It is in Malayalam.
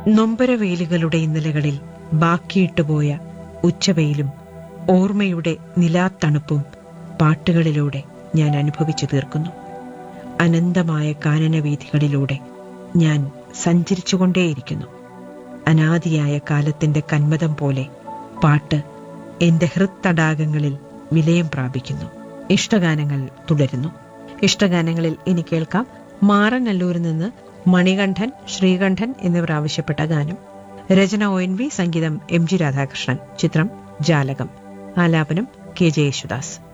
നൊമ്പരവെയിലുകളുടെ ഇന്നലകളിൽ ബാക്കിയിട്ടുപോയ ഉച്ചവെയിലും ഓർമ്മയുടെ നിലാത്തണുപ്പും പാട്ടുകളിലൂടെ ഞാൻ അനുഭവിച്ചു തീർക്കുന്നു അനന്തമായ കാനനവീഥികളിലൂടെ ഞാൻ സഞ്ചരിച്ചുകൊണ്ടേയിരിക്കുന്നു അനാദിയായ കാലത്തിന്റെ കന്മതം പോലെ പാട്ട് എന്റെ ഹൃത്തടാകങ്ങളിൽ വിലയം പ്രാപിക്കുന്നു ഇഷ്ടഗാനങ്ങൾ തുടരുന്നു ഇഷ്ടഗാനങ്ങളിൽ ഇനി കേൾക്കാം മാറനല്ലൂരിൽ നിന്ന് മണികണ്ഠൻ ശ്രീകണ്ഠൻ എന്നിവർ ആവശ്യപ്പെട്ട ഗാനം രചന ഒ എൻ വി സംഗീതം എം ജി രാധാകൃഷ്ണൻ ചിത്രം ജാലകം ആലാപനം കെ ജെ യേശുദാസ്